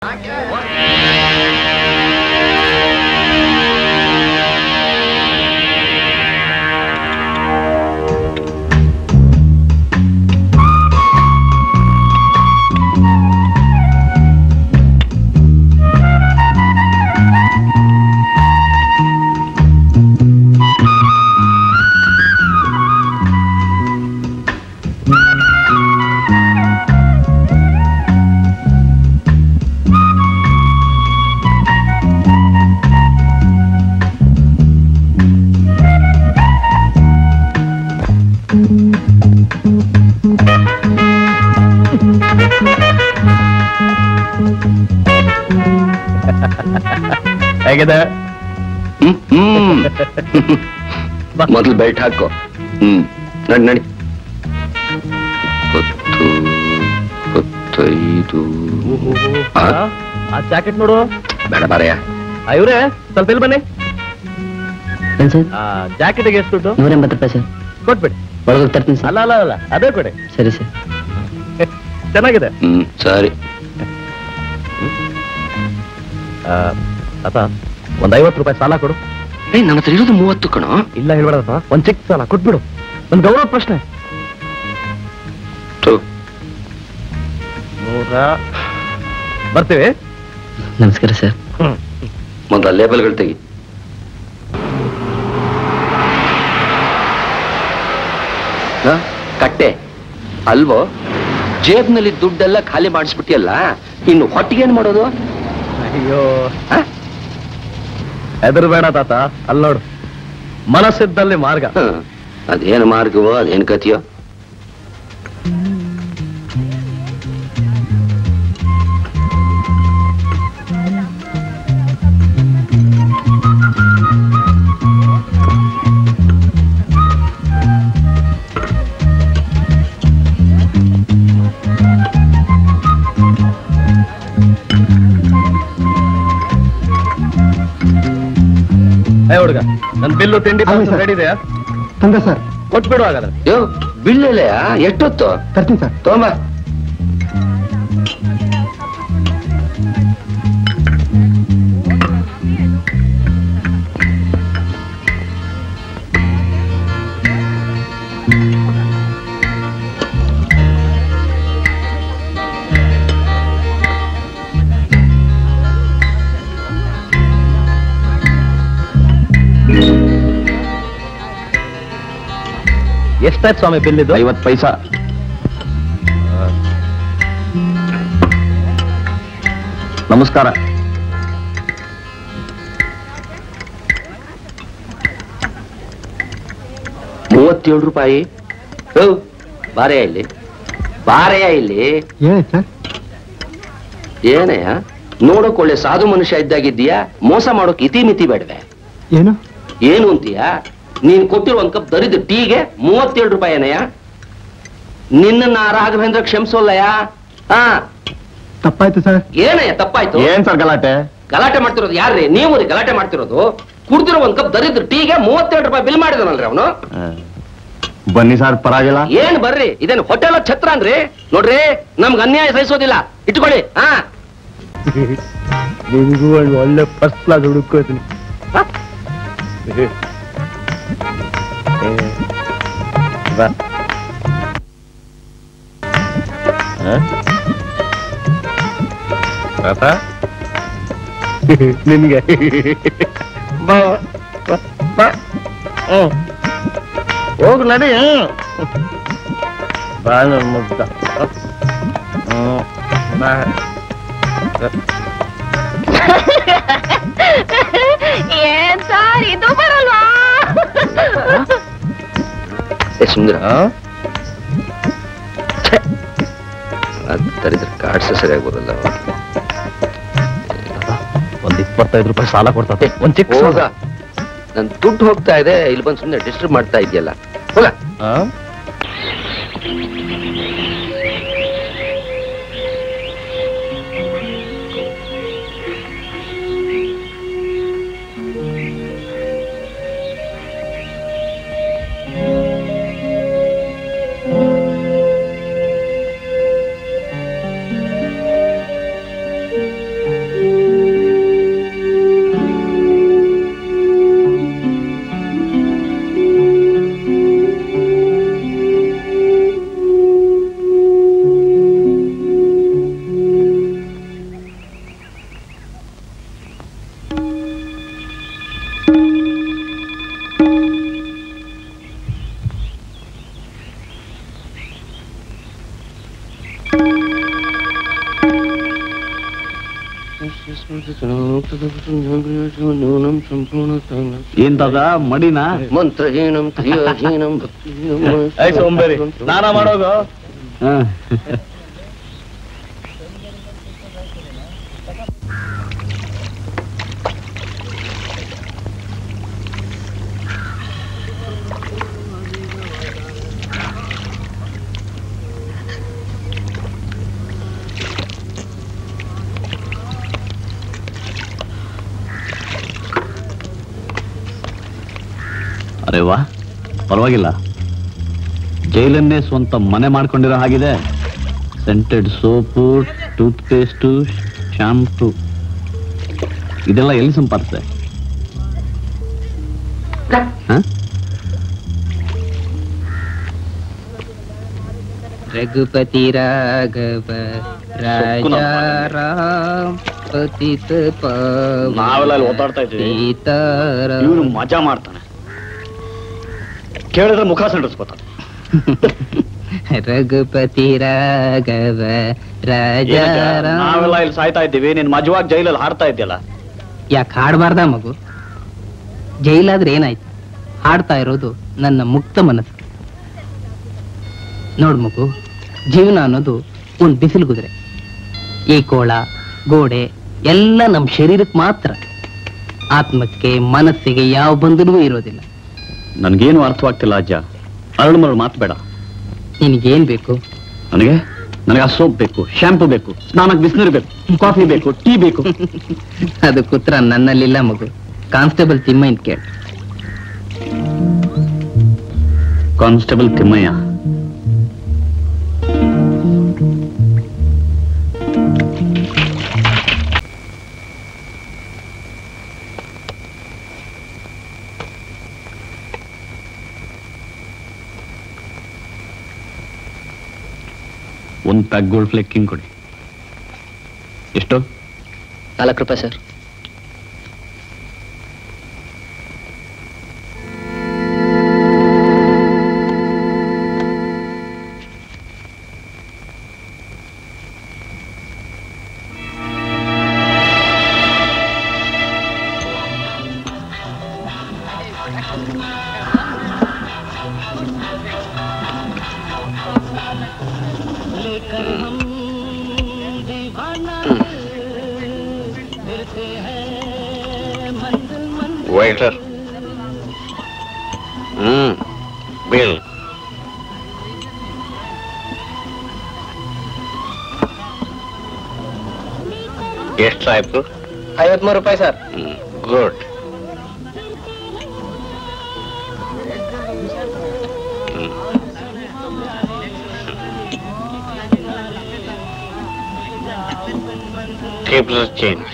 ಹೇಗಿದೆ ಹ್ಮ್ ಹ್ಮ್ ಮೊದಲು ಬೆಲ್ಟ್ ಹಾಕೋ ಹ್ಮ್ ನಡಿ ನಡಿ ಹತ್ತು ಹತ್ತೈದು ಆ? ಆ ಜಾಕೆಟ್ ನೋಡು ಬೇಡ ಬಾರಯ್ಯ ಆ, ಇವ್ರೇ ಸ್ವಲ್ಪ ಇಲ್ಲಿ ಬನ್ನಿ ಏನ್ ಸರ್ ಆ ಜಾಕೆಟ್ಗೆ ಎಷ್ಟು ದುಡ್ಡು ನೂರ ಎಂಬತ್ತು ರೂಪಾಯಿ ಸರ್ ಕೊಟ್ಬಿಡಿ ಒಳಗೋಗಿ ತರ್ತೀನಿ ಸರ್ ಅಲ್ಲ ಅಲ್ಲ ಅಲ್ಲ ಅದೇ ಕೊಡಿ ಸರಿ ಸರ್ ಚೆನ್ನಾಗಿದೆ ಹ್ಮ್ ಸರಿ ಆ, ತಾತ ಒಂದ್ ಐವತ್ತು ರೂಪಾಯಿ ಸಾಲ ಕೊಡು ಏ ನನ್ನ ಹತ್ರ ಇರೋದು ಮೂವತ್ತು ಕಣೋ ಇಲ್ಲ ಹೇಳ್ಬೇಡ ತಾತ ಒಂದ್ ಚಿಕ್ಕ ಸಾಲ ಕೊಟ್ಬಿಡು ಒಂದ್ ಗೌರವ ಪ್ರಶ್ನೆ ಥು, ನೂರ ಬರ್ತೀವಿ ನಮಸ್ಕಾರ ಸರ್ ಹ್ಮ್ ಮೊದಲ ಲೇಬಲ್ಗಳು ತೆಗಿ ಹ? ಕಟ್ಟೆ ಅಲ್ವೋ ಜೇಬ್ನಲ್ಲಿ ದುಡ್ಡೆಲ್ಲ ಖಾಲಿ ಮಾಡಿಸ್ಬಿಟ್ಟಿಯಲ್ಲ ಇನ್ನು ಹೊಟ್ಟಿಗೆ ಏನ್ ಮಾಡೋದು ಅಯ್ಯೋ ಹ? ಹೆದರ್ಬೇಡ ತಾತ ಅಲ್ಲಿ ನೋಡು ಮನಸ್ಸಿದ್ದಲ್ಲಿ ಮಾರ್ಗ ಹ. ಅದೇನು ಮಾರ್ಗವೋ ಅದೇನ್ ಕತಿಯೋ ಏ ಹುಡುಗ ನನ್ ಬಿಲ್ಲು ತಿಂಡಿ ರೆಡಿ ಇದೆಯಾ ತಂದೆ ಸರ್ ಕೊಟ್ಬಿಡು ಹಾಗಾದ್ರೆ ಯೋ ಬಿಲ್ಲೆಲೆಯಾ ಎಷ್ಟೊತ್ತು ತರ್ತೀನಿ ಸರ್ ತಗೊಂಬ ಎಷ್ಟಾಯ್ತು ಸ್ವಾಮಿ ಬಿಲ್ ಇದು ಐವತ್ ಪೈಸಾ ನಮಸ್ಕಾರ ಮೂವತ್ತೇಳು ರೂಪಾಯಿ ಓ ಬಾರೆಯ ಇಲ್ಲಿ ಬಾರೆಯ ಇಲ್ಲಿ ಏನಾಯ್ತು ಸರ್ ಏನಯ್ಯ ನೋಡೋಕ್ ಒಳ್ಳೆ ಸಾಧು ಮನುಷ್ಯ ಇದ್ದಾಗಿದ್ದೀಯಾ ಮೋಸ ಮಾಡೋಕ್ ಇತಿ ಮಿತಿ ಬೇಡವೆ ಏನು ಏನು ಅಂತೀಯ ನೀನ್ ಕೊಟ್ಟಿರೋ ಒಂದ್ ಕಪ್ ದರಿದ್ರ ಟೀಗೆ ಮೂವತ್ತೇಳು ರೂಪಾಯಿ ಏನಯ್ಯ ನಿನ್ನ ರಾಘವೇಂದ್ರ ಕ್ಷಮಿಸೋಲ್ಲಯ್ಯ ಹಾ ತಪ್ಪಾಯ್ತು ಸರ್ ಏನಯ್ಯ ತಪ್ಪಾಯ್ತು ಏನ್ ಸರ್ ಗಲಾಟೆ ಗಲಾಟೆ ಮಾಡ್ತಿರೋದು ಯಾರ್ರಿ ನೀವು ರೀ ಗಲಾಟೆ ಮಾಡ್ತಿರೋದು ಕುಡ್ದಿರೋ ಒಂದ್ ಕಪ್ ದರಿದ್ರ ಟೀಗೆ ಮೂವತ್ತೇಳು ರೂಪಾಯಿ ಬಿಲ್ ಮಾಡಿದನಲ್ರಿ ಅವನು ಬನ್ನಿ ಸರ್ ಪರವಾಗಿಲ್ಲ ಏನ್ ಬರ್ರಿ ಇದೇನು ಹೋಟೆಲ್ ಛತ್ರ ಅಂದ್ರಿ ನೋಡ್ರಿ ನಮ್ಗ್ ಅನ್ಯಾಯ ಸಹಿಸೋದಿಲ್ಲ ಇಟ್ಕೊಳ್ಳಿ ಹಾ ನಿಮಗೂ ಒಂದು ಒಳ್ಳೆ ಫಸ್ಟ್ ಕ್ಲಾಸ್ ಹುಡುಕೋತೀನಿ ಬಾ ತಾತ ನಿನ್ಗೆ ಬಾ ಬಾ, ಬಾ ಹ್ಮ್. ಹೋಗು ನಡಿ ಹ್ಮ್. ಬಾ ನನ್ ಮುಗ್ಧ ಹ್ಮ್. ಬಾ ಏನ್ ಸರ್ ಇದು ಬರಲ್ವಾ ಏ ಸುಂದರ ಅದ್ ತರಿದ್ರೆ ಕಾಡ್ಸ ಸರಿಯಾಗಿ ಬರಲ್ಲ ಒಂದ್ ಇಪ್ಪತ್ತೈದು ರೂಪಾಯಿ ಸಾಲ ಕೊಡ್ತದೆ ಒಂದ್ ಚಿಕ್ಕ ಹೋಗ ನನ್ ದುಡ್ಡು ಹೋಗ್ತಾ ಇದೆ ಇಲ್ಲಿ ಬಂದು ಸುಮ್ಮನೆ ಡಿಸ್ಟರ್ಬ್ ಮಾಡ್ತಾ ಇದೆಯಲ್ಲ ಹೋಗ ಆ? ಎಂತದ ಮಡಿನ ಮಂತ್ರಹೀನಂ ಕ್ರಿಯಾಹೀನಂ ಭಕ್ತಿಹೀನಂ ಐ ಸೋಂಬೇರಿ ಸ್ನಾನ ಮಾಡೋಗ ಅರೆ ವಾ ಪರವಾಗಿಲ್ಲ ಜೈಲನ್ನೇ ಸ್ವಂತ ಮನೆ ಮಾಡ್ಕೊಂಡಿರೋ ಹಾಗಿದೆ scented soap toothpaste shampoo ಇದೆಲ್ಲ ಎಲ್ಲಿ ಸಂಪಾದಿಸಿದೆ ಹ? ರಘುಪತಿ ರಾಘವ ರಾಜ ರಾಮ್ ಪತಿತ ನಾವೆಲ್ಲ ಇಲ್ಲಿ ಓದಾಡ್ತಾ ಇದ್ದೀವಿ. ಸೀತಾರಾಮ್ ಇವನು ಮಜಾ ಮಾಡ್ತಾನೆ ಕೇಳಿದ್ರೆ ಮುಖ ಸಂಡಿಸ್ಕೊತಾನೆ ರಘುಪತಿ ರಾಘವ ರಾಜ ನಾವೆಲ್ಲ ರಾಮ್ ಇಲ್ಲಿ ಸಾಯ್ತಾ ಇದ್ದೀವಿ ನೀನ್ ಮಜವಾಗಿ ಜೈಲಲ್ಲಿ ಹಾಡ್ತಾ ಇದ್ಯಲ್ಲ ಯಾಕೆ ಹಾಡಬಾರ್ದ ಮಗು ಜೈಲಾದ್ರೆ ಏನಾಯ್ತು ಹಾಡ್ತಾ ಇರೋದು ನನ್ನ ಮುಕ್ತ ಮನಸ್ಸು ನೋಡ್ ಮಗು ಜೀವನ ಅನ್ನೋದು ಒಂದ್ ಬಿಸಿಲು ಕುದುರೆ ಈ ಕೋಳ ಗೋಡೆ ಎಲ್ಲ ನಮ್ಮ ಶರೀರಕ್ಕೆ ಮಾತ್ರ ಆತ್ಮಕ್ಕೆ ಮನಸ್ಸಿಗೆ ಯಾವ ಬಂಧನವೂ ಇರೋದಿಲ್ಲ ನನ್ಗೇನು ಅರ್ಥವಾಗ್ತಿಲ್ಲ ಅಜ್ಜ ಅರಳು ಮರಳು ಮಾತು ಬೇಡ ನಿನಗೇನ್ ಬೇಕು ನನಗೆ ನನಗೆ ಆ ಸೋಪ್ ಬೇಕು ಶಾಂಪು ಬೇಕು ಸ್ನಾನಕ್ಕೆ ಬಿಸಿನೀರು ಬೇಕು ಕಾಫಿ ಬೇಕು ಟೀ ಬೇಕು ಅದು ಕುತ್ರ ನನ್ನಲ್ಲಿಲ್ಲ ಮಗು ಕಾನ್ಸ್ಟೇಬಲ್ ತಿಮ್ಮಯ್ಯನ್ ಕೇಳಿ ಕಾನ್ಸ್ಟೇಬಲ್ ತಿಮ್ಮಯ್ಯ ಒಂದು ಪ್ಯಾಕ್ ಗೋಲ್ಡ್ ಫ್ಲೆಕ್ಕಿಂಗ್ ಕೊಡಿ ಎಷ್ಟು ನಾಲ್ಕು ರೂಪಾಯಿ ಸರ್ ವೈಟರ್ ಹ್ಮ್ ಬಿಲ್ ಎಷ್ಟಾಯ್ತು ಐವತ್ಮೂರು ರೂಪಾಯಿ sir good Keep the change.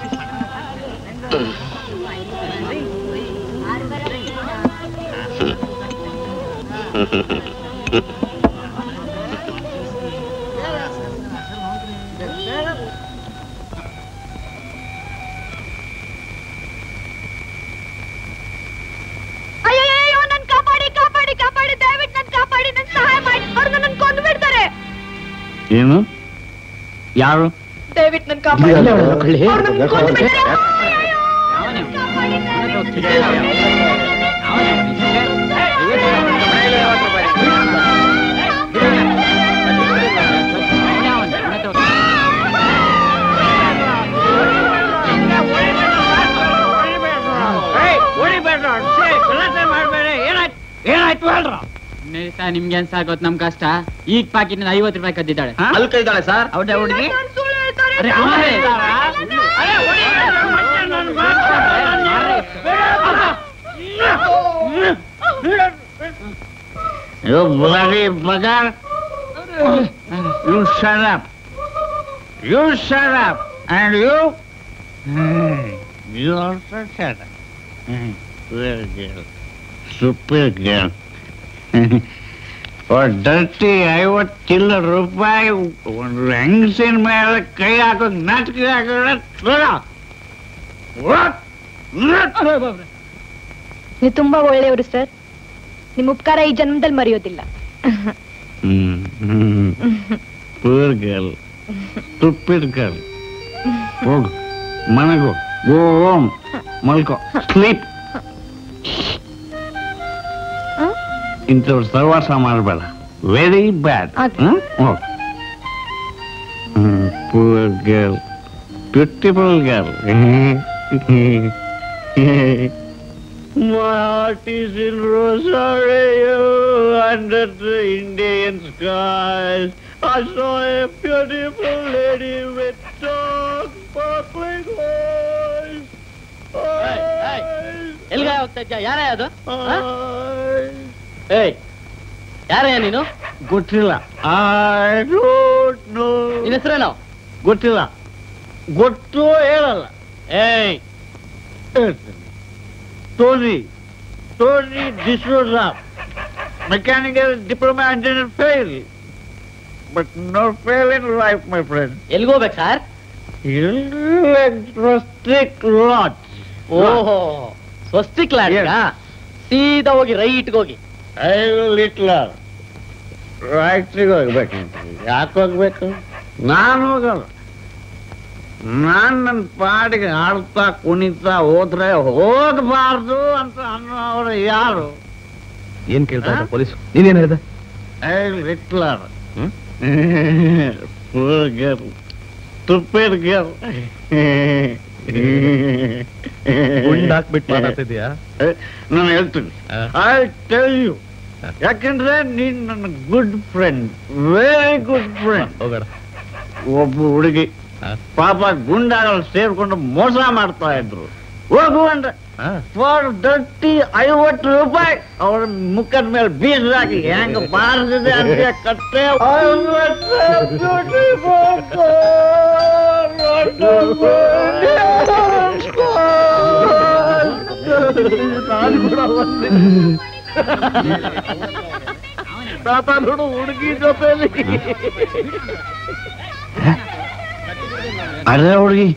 ಅಯ್ಯಯ್ಯೋ ನನ್ ಕಾಪಾಡಿ ಕಾಪಾಡಿ ಕಾಪಾಡಿ ದಯವಿಟ್ಟು ನನ್ ಕಾಪಾಡಿ ನನ್ ಸಹಾಯ ಮಾಡಿ ಅವ್ರು ನನ್ನ ಕೊಂದು ಬಿಡ್ತಾರೆ ಏನು ಯಾರು ದಯವಿಟ್ಟು ನನ್ ಕಾಪಾಡಿ ಅವ್ರು ನನ್ನನ್ನ ಕೊಂದು ಬಿಡ್ತಾರೆ. ಅಯ್ಯಯ್ಯೋ, ಕಾಪಾಡಿ ನಿಮ್ಗೆ ಏನ್ ಸಾಕೋತ್ ನಮ್ ಕಷ್ಟ ಈಗ ಪಾಕಿಟ್ ಐವತ್ತು ರೂಪಾಯಿ ಕದ್ದಿದ್ದಾಳೆ ಅಲ್ಲಿ ಕೈದಾಳೆ ಸರ್ ಹೌದಾ ಹುಡುಗಿ ನಾನ್ ಸುಳ್ಳು ಹೇಳ್ತಾರೆ. ಅರೆ, ಅವನೇ ಹೇಳ್ತಾರಾ? You bloody bugger! You shut up! You shut up! And you? You also shut up. Good girl. Stupid girl. For dirty ಐವತ್ತಿಲ್ಲ ರೂಪಾಯಿ ಒಂದು ಹೆಂಗಸಿನ ಮೇಲೆ ಕೈ ಹಾಕೋಕ್ ನಾಚಿಕೆ ಹಾಕೋಣ ನೀವು ತುಂಬಾ ಒಳ್ಳೆಯವರು ಸರ್ ನಿಮ್ ಉಪಕಾರ ಈ ಜನ್ಮದಲ್ಲಿ ಮರೆಯೋದಿಲ್ಲ ಪೂರ್ ಗರ್ಲ್ ಸ್ಟುಪಿಡ್ ಗರ್ಲ್ ಹೋಗು ಮನೆಗೂ ಗೋ ಹೋಮ್ ಮಲ್ಕೋ ಸ್ಲೀಪ್ ಇಂಥವ್ರು ಸರ್ವಾಸ ಮಾಡಬೇಡ very bad Okay. Poor girl beautiful girl My heart is in Rosario under the Indian skies. I saw a beautiful lady with dark sparkling eyes. ಎಲ್ಗ ಹೋಗ್ತಾ ಇದ್ಯಾ ಯಾರೇ ಅದು eyes. ಏಯ್ ಯಾರೇ ನೀನು ಗೊತ್ತಿಲ್ಲ ಐ ಡೋಂಟ್ ನೋ ನಿನ್ನ ಹೆಸರೇನು ಗೊತ್ತಿಲ್ಲ ಗೊತ್ತು ಹೇಳಲ್ಲ ಏಯ್ Tony Tony D'Souza mechanical diploma engineer fail but no fail in life my friend ಎಲ್ಗೋಗ್ಬೇಕು ಸರ್ ಸ್ಟಿಕ್ ಲಾಟ್ ಓಹೋ ಸ್ವಸ್ತಿಕ್ ಲ್ಯಾಂಡ್ Yes. ಸೀದಾ ಹೋಗಿ ರೈಟ್ಗೆ ಹೋಗಿ ಐ ಲಿಟ್ಲರ್ ರೈಟ್ರಿಗೆ ಹೋಗ್ಬೇಕು ಯಾಕೆ ಹೋಗ್ಬೇಕು ನಾನು ಹೋಗಲ್ಲ ನಾನ್ ನನ್ನ ಪಾಡಿಗೆ ಆಡ್ತಾ ಕುಣಿತಾ ಹೋದ್ರೆ ಹೋಗಬಾರ್ದು ಅಂತ ಅನ್ನೋರು ಯಾರು ಏನ್ ಕೇಳ್ತಾ ಇದ್ದ ಪೊಲೀಸ್ ನೀನೇನ್ ಹೇಳ್ದೆ ಐ ಲಿಟ್ಲರ್ ಗರ್ ತುಪ್ಪಿದ ಗರ್ ಗುಂಡಾಕ್ಬಿಟ್ಟು ಮಾತಾಡ್ತಿದ್ಯಾ ನಾನು ಹೇಳ್ತೀನಿ ಐ ಟೆಲ್ ಯು ಯಾಕಂದ್ರೆ ನೀನ್ ನನ್ನ good friend very good friend ಹೋಗೋಣ ಒಬ್ಬ ಹುಡುಗಿ ಹಾ. ಪಾಪ ಗುಂಡಾಗಳು ಸೇರ್ಕೊಂಡು ಮೋಸ ಮಾಡ್ತಾ ಇದ್ರು ಹೋಗು ಅಂದ್ರೆ ಫಾರ್ ದಟ್ಟಿ ಐವತ್ತು ರೂಪಾಯಿ ಅವ್ರ ಮುಖದ ಮೇಲೆ ಬೀಜ ಹಾಕಿ ಹೆಂಗ ಬಾರದಿದೆ ಅಂತ ಕಟ್ಟೆ ತಾತ ನೋಡು ಹುಡುಗಿ ಜೊತೆಲಿ ಅದೇ ಹುಡುಗಿ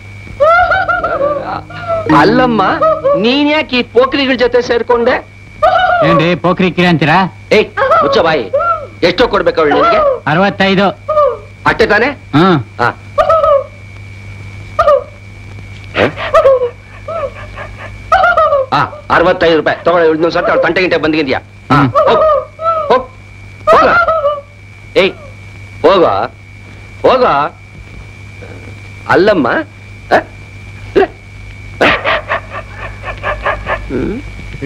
ಅಲ್ಲಮ್ಮ ನೀನ್ ಯಾಕೆ ಈ ಪೋಖ್ರಿಗಳ ಜೊತೆ ಸೇರ್ಕೊಂಡೆ ಏನ್ರಿ ಪೋಖ್ರಿ ಕಿರಿ ಅಂತೀರಾ ಏಯ್ ಮುಚ್ಚ ಬಾಯಿ ಎಷ್ಟೋ ಕೊಡ್ಬೇಕು ಅವಳು ನಿನ್ಗೆ ಅರವತ್ತೈದು ಅಷ್ಟೇ ತಾನೆ ಹ್ಮ್ ಹಾ ಹಾ ಅರವತ್ತೈದು ರೂಪಾಯಿ ತಗೊಳ್ಳಿ ಇನ್ನೊಂದ್ ಸರ್ತಿ ಅವ್ಳು ತಂಟೆ ಗಿಂಟೆ ಬಂದಿದ್ಯಾ ಹಾ ಹ್ಮ್. ಹೋಗ್ ಹೋಗ್ ಹೋಗ ಏಯ್ ಹೋಗ ಹೋಗ ಅಲ್ಲಮ್ಮ ಆ? ಇಲ್ಲ. ಆ? ಹ್ಮ್.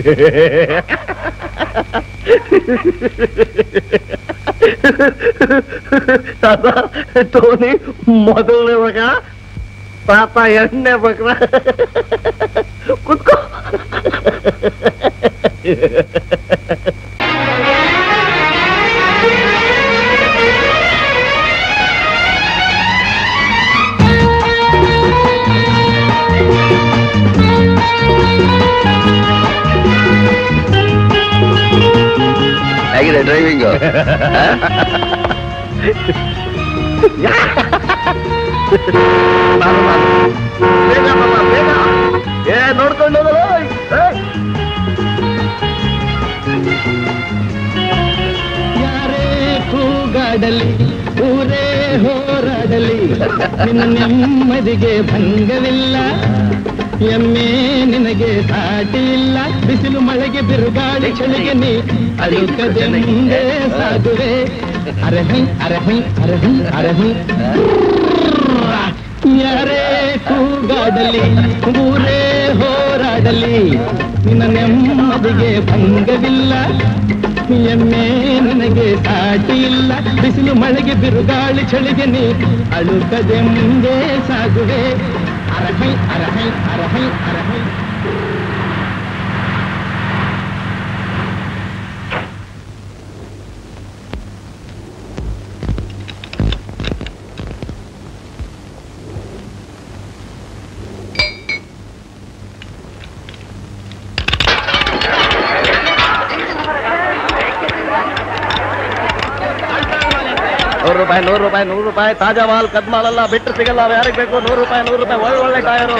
ತಾತ ಟೋನಿ ಮೊದಲನೇ ಮಗ ತಾತ ಎರಡನೇ ಮಗ ಕುತ್ಕೋ ಹೇಗಿದೆ ಡ್ರೈವಿಂಗ್ ಬೇಗ ಮಾಮ, ಬೇಗ ಏ ನೋಡ್ಕೊಂಡು ಹೋಗಲ್ಲ ಯಾರೇ ಕೂಗಾಡಲಿ ಊರೇ ಹೋರಾಡಲಿ ನಿನ್ನ ನೆಮ್ಮದಿಗೆ ಭಂಗವಿಲ್ಲ ಎಮ್ಮೆ ನಿನಗೆ ಸಾಟಿ ಇಲ್ಲ ಬಿಸಿಲು ಮಳೆಗೆ ಬಿರುಗಾಳಿ ಚಳಿಗೆ ನೀ ಅಳುಕದೆ ಮುಂದೆ ಸಾಗುವೆ ಅರಹೈ ಅರಹೈ ಅರಹೈ ಅರಹೈ ಯಾರೇ ಕೂಗಾಡಲಿ ಊರೇ ಹೋರಾಡಲಿ ನಿನ್ನ ನೆಮ್ಮದಿಗೆ ಭಂಗವಿಲ್ಲ ಎಮ್ಮೆ ನನಗೆ ಸಾಟಿ ಇಲ್ಲ ಬಿಸಿಲು ಮಳೆಗೆ ಬಿರುಗಾಳಿ ಚಳಿಗೆ ನೀ ಅಳುಕದೆ ಮುಂದೆ ಸಾಗುವೆ ಅರಹೈ ಅರಹೈ ಅರಹೈ ಅರಹೈ ನೂರು ರೂಪಾಯಿ ನೂರು ರೂಪಾಯಿ ನೂರು ರೂಪಾಯಿ ತಾಜಾ ಮಾಲ್ ಕದ್ಮಾಲ್ ಅಲ್ಲ ಬಿಟ್ಟು ಸಿಗಲ್ಲ ಯಾರಿಗೆ ಬೇಕು ನೂರು ರೂಪಾಯಿ ನೂರು ರೂಪಾಯಿ ಒಳ್ಳೆ ಒಳ್ಳೆ ಟೈರು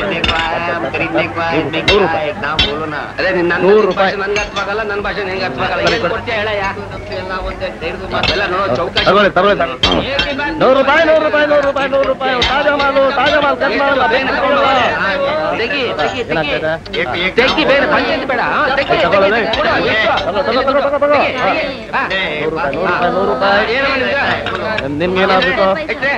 ನೂರು ರೂಪಾಯಿ ಅದೇ ನಿನ್ನ ನನ್ನ ನೂರು ನಿನ್ ರೂಪಾಯಿ. ಭಾಷೆ ನನ್ಗೆ ಅರ್ಥವಾಗಲ್ಲ ನನ್ನ ಭಾಷೆ ನಿಂಗೆ ಅರ್ಥವಾಗಲ್ಲ ಏನ್ ಕೊಡ್ತೀಯ ಹೇಳಯ್ಯ ಎಲ್ಲ ನೋಡೋ ಚೌಕಾಶಿ ತಗೊಳ್ಳಿ ತಗೊಳ್ಳಿ ತಗೊಳ್ಳಿ. ನೂರು ರೂಪಾಯಿ ನೂರು ರೂಪಾಯಿ ನೂರು ರೂಪಾಯಿ ನೂರು ರೂಪಾಯಿ ತಾಜಾ ಮಾಲು ತಾಜಾ ಮಾಲ್ ಕದ್ಮಾಲ್ ಅಲ್ಲ ಬಿಟ್ಟು ಸಿಗಲ್ಲ. ತೆಗಿ ತೆಗಿ ತೆಗಿ ಏನಾಗ್ತದೆ? ತೆಗಿ ಬೇಡ ಪಂಚಾಯತ್ ಬೇಡ ಹಾ, ತೆಗಿ, ತಗೊಳ್ಳೋದು? ತೆಗಿ, ಕೊಡು, ಎಷ್ಟು? ತಗೋ, ತಗೋ, ತಗೋ, ತಗೋ, ತಗೋ. ತೆಗಿ, ತೆಗಿ. ಹಾ. ನೂರು ರೂಪಾಯಿ ನೂರು ರೂಪಾಯಿ ನೂರು ರೂಪಾಯಿ ಏನು ಮಾಡಿದ್ಯಾ? ನಿಮ್ಗೇನಾಗ್ಬೇಕು ಎಷ್ಟೇ?